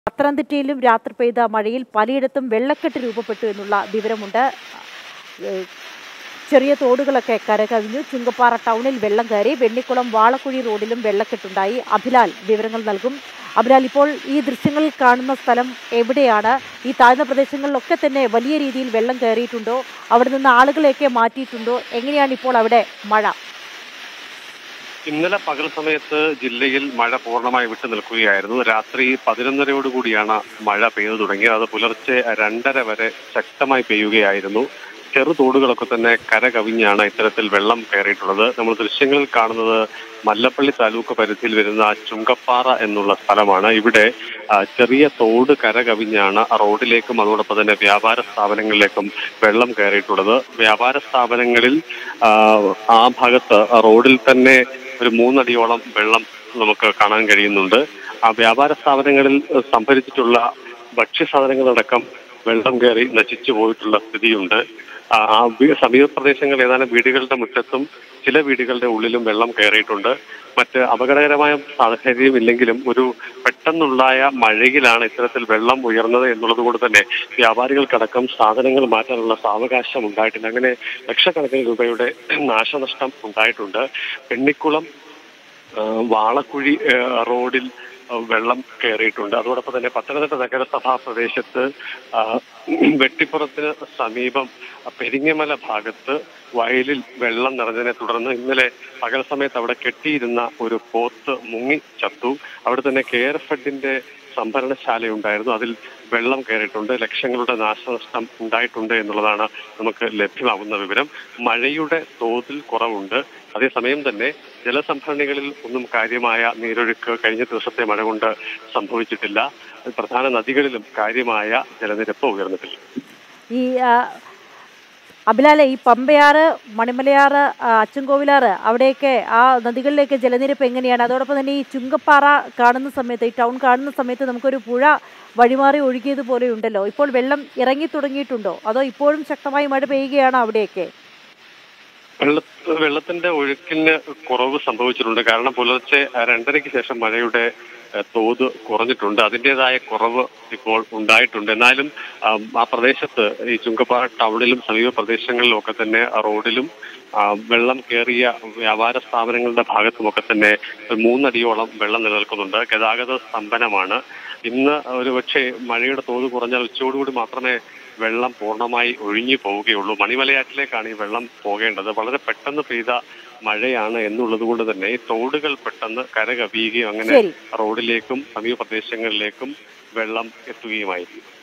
പത്തനംതിട്ടയിലും രാത്രി പെയ്ത മഴയിൽ പലയിടത്തും വെള്ളക്കെട്ട് രൂപപ്പെട്ടു എന്നുള്ള വിവരമുണ്ട് ഏഹ് ചെറിയ തോടുകളൊക്കെ കരകവിഞ്ഞു ചുങ്കപ്പാറ ടൗണിൽ വെള്ളം കയറി വെണ്ണിക്കുളം വാളക്കുഴി റോഡിലും വെള്ളക്കെട്ടുണ്ടായി അഭിലാൽ വിവരങ്ങൾ നൽകും അഭിലാൽ ഇപ്പോൾ ഈ ദൃശ്യങ്ങളിൽ കാണുന്ന സ്ഥലം എവിടെയാണ് ഈ താഴ്ന്ന പ്രദേശങ്ങളിലൊക്കെ തന്നെ വലിയ രീതിയിൽ വെള്ളം കയറിയിട്ടുണ്ടോ അവിടെ നിന്ന് ആളുകളെയൊക്കെ മാറ്റിയിട്ടുണ്ടോ എങ്ങനെയാണ് ഇപ്പോൾ അവിടെ മഴ ഇന്നലെ പകൽ സമയത്ത് ജില്ലയിൽ മഴ പൂർണ്ണമായി വിട്ടു നിൽക്കുകയായിരുന്നു രാത്രി പതിനൊന്നരയോടുകൂടിയാണ് മഴ പെയ്തു തുടങ്ങിയത് അത് പുലർച്ചെ രണ്ടര വരെ ശക്തമായി പെയ്യുകയായിരുന്നു ചെറു തോടുകളൊക്കെ തന്നെ കര കവിഞ്ഞാണ് ഇത്തരത്തിൽ വെള്ളം കയറിയിട്ടുള്ളത് നമ്മൾ ദൃശ്യങ്ങളിൽ കാണുന്നത് മല്ലപ്പള്ളി താലൂക്ക് പരിധിയിൽ വരുന്ന ചുങ്കപ്പാറ എന്നുള്ള സ്ഥലമാണ് ഇവിടെ ആ, ചെറിയ തോട് കര കവിഞ്ഞാണ് റോഡിലേക്കും അതോടൊപ്പം തന്നെ വ്യാപാര സ്ഥാപനങ്ങളിലേക്കും വെള്ളം കയറിയിട്ടുള്ളത് വ്യാപാര സ്ഥാപനങ്ങളിൽ ആ, ആ ഭാഗത്ത് റോഡിൽ തന്നെ ഒരു മൂന്നടിയോളം വെള്ളം നമുക്ക് കാണാൻ കഴിയുന്നുണ്ട് ആ വ്യാപാര സ്ഥാപനങ്ങളിൽ ഏഹ്, സംഭരിച്ചിട്ടുള്ള ഭക്ഷ്യസാധനങ്ങളടക്കം വെള്ളം കയറി നശിച്ചു പോയിട്ടുള്ള സ്ഥിതിയുണ്ട് ആ ആ വീ- സമീപ പ്രദേശങ്ങൾ ഏതാനും വീടുകളുടെ മുറ്റത്തും ചില വീടുകളുടെ ഉള്ളിലും വെള്ളം കയറിയിട്ടുണ്ട് മറ്റ് അപകടകരമായ സാഹചര്യം ഇല്ലെങ്കിലും ഒരു പെട്ടെന്നുണ്ടായ മഴയിലാണ് ഇത്തരത്തിൽ വെള്ളം ഉയർന്നത് എന്നുള്ളത് കൊണ്ട് തന്നെ വ്യാപാരികൾക്കടക്കം സാധനങ്ങൾ മാറ്റാനുള്ള സാവകാശം ഉണ്ടായിട്ടില്ല അങ്ങനെ ലക്ഷക്കണക്കിന് രൂപയുടെ നാശനഷ്ടം ഉണ്ടായിട്ടുണ്ട് പെണ്ണിക്കുളം ആ, വാളക്കുഴി ആ, റോഡിൽ ആ, വെള്ളം കയറിയിട്ടുണ്ട് അതോടൊപ്പം തന്നെ പത്തനംതിട്ട നഗരസഭാ പ്രദേശത്ത് ആ, വെട്ടിപ്പുറത്തിന് സമീപം പെരിങ്ങമല ഭാഗത്ത് വയലിൽ വെള്ളം നിറഞ്ഞതിനെ തുടർന്ന് ഇന്നലെ പകൽ സമയത്ത് അവിടെ കെട്ടിയിരുന്ന ഒരു പോത്ത് മുങ്ങി ചത്തു അവിടെ തന്നെ കെയർ ഫെഡിന്റെ സംഭരണശാലയുണ്ടായിരുന്നു അതിൽ വെള്ളം കയറിയിട്ടുണ്ട് ലക്ഷങ്ങളുടെ നാശനഷ്ടം ഉണ്ടായിട്ടുണ്ട് എന്നുള്ളതാണ് നമുക്ക് ലഭ്യമാകുന്ന വിവരം മഴയുടെ തോതിൽ കുറവുണ്ട് അതേസമയം തന്നെ ജലസംഭരണികളിൽ ഒന്നും കാര്യമായ നീരൊഴുക്ക് കഴിഞ്ഞ ദിവസത്തെ മഴ കൊണ്ട് സംഭവിച്ചിട്ടില്ല പ്രധാന നദികളിലും കാര്യമായ ജലനിരപ്പ് ഉയർന്നിട്ടില്ല ഈ ആ, അഭിലാലെ ഈ പമ്പയാറ് മണിമലയാറ് ആ, അച്ചൻകോവിലാറ് അവിടെയൊക്കെ ആ നദികളിലേക്ക് ജലനിരപ്പ് എങ്ങനെയാണ് അതോടൊപ്പം തന്നെ ഈ ചുങ്കപ്പാറ കാണുന്ന സമയത്ത് ഈ ടൗൺ കാണുന്ന സമയത്ത് നമുക്കൊരു പുഴ വഴിമാറി ഒഴുകിയതുപോലെ ഉണ്ടല്ലോ ഇപ്പോൾ വെള്ളം ഇറങ്ങി തുടങ്ങിയിട്ടുണ്ടോ അതോ ഇപ്പോഴും ശക്തമായി മഴ പെയ്യുകയാണോ അവിടെയൊക്കെ വെള്ള വെള്ളത്തിന്റെ ഒഴുക്കിന് കുറവ് സംഭവിച്ചിട്ടുണ്ട് കാരണം പുലർച്ചെ രണ്ടരയ്ക്ക് ശേഷം മഴയുടെ ഏഹ്, തോത് കുറഞ്ഞിട്ടുണ്ട് അതിൻ്റെതായ കുറവ് ഇപ്പോൾ ഉണ്ടായിട്ടുണ്ട് എന്നാലും ആം, ആ പ്രദേശത്ത് ഈ ചുങ്കപ്പാറ ടൗണിലും സമീപ പ്രദേശങ്ങളിലും ഒക്കെ തന്നെ ആ റോഡിലും ആ, വെള്ളം കയറിയ വ്യാപാര സ്ഥാപനങ്ങളുടെ ഭാഗത്തുമൊക്കെ തന്നെ ഒരു മൂന്നടിയോളം വെള്ളം നിലനിൽക്കുന്നുണ്ട് ഗതാഗത സ്തംഭനമാണ് ഇന്ന് ഒരുപക്ഷെ മഴയുടെ തോത് കുറഞ്ഞാൽ ഉച്ചയോടുകൂടി മാത്രമേ വെള്ളം പൂർണ്ണമായി ഒഴിഞ്ഞു പോവുകയുള്ളൂ മണിമലയാറ്റിലേക്കാണ് ഈ വെള്ളം പോകേണ്ടത് വളരെ പെട്ടെന്ന് പെയ്ത മഴയാണ് എന്നുള്ളത് കൊണ്ട് തന്നെ ഈ തോടുകൾ പെട്ടെന്ന് കര കവിയുകയും അങ്ങനെ ശരി റോഡിലേക്കും സമീപ പ്രദേശങ്ങളിലേക്കും വെള്ളം എത്തുകയുമായിരുന്നു